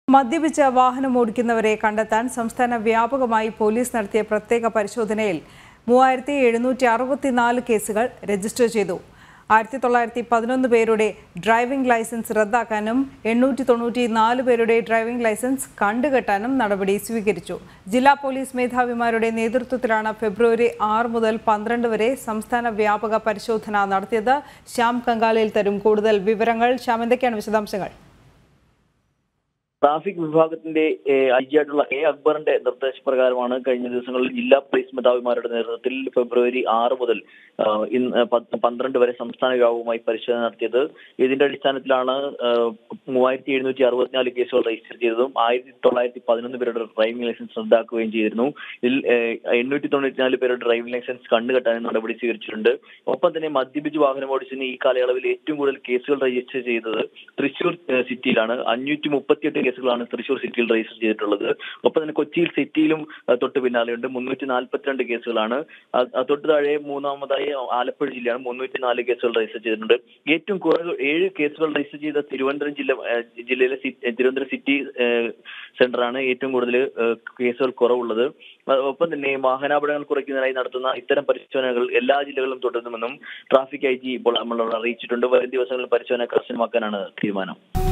മദ്യപിച്ച വാഹനം ഓടിക്കുന്നവരെ കണ്ടെത്താൻ സംസ്ഥാന വ്യാപകമായി പോലീസ് നടത്തിയ പ്രത്യേക പരിശോധനയിൽ മൂവായിരത്തി എഴുന്നൂറ്റി അറുപത്തിനാല് കേസുകൾ രജിസ്റ്റർ ചെയ്തു ആയിരത്തി തൊള്ളായിരത്തി പതിനൊന്ന് പേരുടെ ഡ്രൈവിംഗ് ലൈസൻസ് റദ്ദാക്കാനും എണ്ണൂറ്റി തൊണ്ണൂറ്റി നാല് പേരുടെ ഡ്രൈവിംഗ് ലൈസൻസ് കണ്ടുകെട്ടാനും നടപടി സ്വീകരിച്ചു ജില്ലാ പോലീസ് മേധാവിമാരുടെ നേതൃത്വത്തിലാണ് ഫെബ്രുവരി ആറ് മുതൽ പന്ത്രണ്ട് വരെ സംസ്ഥാന വ്യാപക പരിശോധന നടത്തിയത് ശ്യാം കങ്കാലയിൽ തരും കൂടുതൽ വിവരങ്ങൾ ശ്യാം എന്തൊക്കെയാണ് വിശദാംശങ്ങൾ ട്രാഫിക് വിഭാഗത്തിന്റെ ഐ ജി ആയിട്ടുള്ള എ അക്ബറിന്റെ നിർദ്ദേശപ്രകാരമാണ് കഴിഞ്ഞ ദിവസങ്ങളിൽ ജില്ലാ പോലീസ് മേധാവിമാരുടെ നേതൃത്വത്തിൽ ഫെബ്രുവരി ആറ് മുതൽ ആ, ഇന്ന് പത്ത് പന്ത്രണ്ട് വരെ സംസ്ഥാന വ്യാപകമായി പരിശോധന നടത്തിയത് ഇതിന്റെ അടിസ്ഥാനത്തിലാണ് ആ, മൂവായിരത്തി എഴുന്നൂറ്റി അറുപത്തിനാല് കേസുകൾ രജിസ്റ്റർ ചെയ്തതും ആയിരത്തി തൊള്ളായിരത്തി പതിനൊന്ന് പേരുടെ ഡ്രൈവിംഗ് ലൈസൻസ് റദ്ദാക്കുകയും ചെയ്തിരുന്നു ഇതിൽ എണ്ണൂറ്റി തൊണ്ണൂറ്റിനാല് പേരുടെ ഡ്രൈവിംഗ് ലൈസൻസ് കണ്ടുകെട്ടാനും നടപടി സ്വീകരിച്ചിട്ടുണ്ട് ഒപ്പം തന്നെ മദ്യപിച്ച് വാഹനം ഓടിച്ചതിന് ഈ കാലയളവിൽ ഏറ്റവും കൂടുതൽ കേസുകൾ രജിസ്റ്റർ ചെയ്തത് തൃശൂർ ഏഹ്, സിറ്റിയിലാണ് അഞ്ഞൂറ്റി മുപ്പത്തിയെട്ട് കേസുകളാണ് തൃശൂർ സിറ്റിയിൽ രജിസ്റ്റർ ചെയ്തിട്ടുള്ളത് ഒപ്പം തന്നെ കൊച്ചിയിൽ സിറ്റിയിലും ഏഹ്, തൊട്ട് പിന്നാലെയുണ്ട് മുന്നൂറ്റി നാൽപ്പത്തിരണ്ട് കേസുകളാണ് അ- അ- തൊട്ട് താഴെ മൂന്നാമതായി ആലപ്പുഴ ജില്ലയാണ് മുന്നൂറ്റി നാല് കേസുകൾ രജിസ്റ്റർ ചെയ്തിട്ടുണ്ട് ഏറ്റവും കുറവ് ഏഴ് കേസുകൾ രജിസ്റ്റർ ചെയ്ത തിരുവനന്തപുരം ജില്ല ഏഹ്, ജില്ലയിലെ സി- ഏഹ്, തിരുവനന്തപുരം സിറ്റി ഏഹ്, സെന്ററാണ് ഏറ്റവും കൂടുതൽ ഏഹ്, കേസുകൾ കുറവുള്ളത് അഹ് ഒപ്പം തന്നെ വാഹനാപകടങ്ങൾ കുറയ്ക്കുന്നതിനായി നടത്തുന്ന ഇത്തരം പരിശോധനകൾ എല്ലാ ജില്ലകളിലും തുടരുമെന്നും ട്രാഫിക് ഐ ജി ഇപ്പോൾ നമ്മളോട് അറിയിച്ചിട്ടുണ്ട് വരും ദിവസങ്ങളിൽ പരിശോധന കർശനമാക്കാനാണ് തീരുമാനം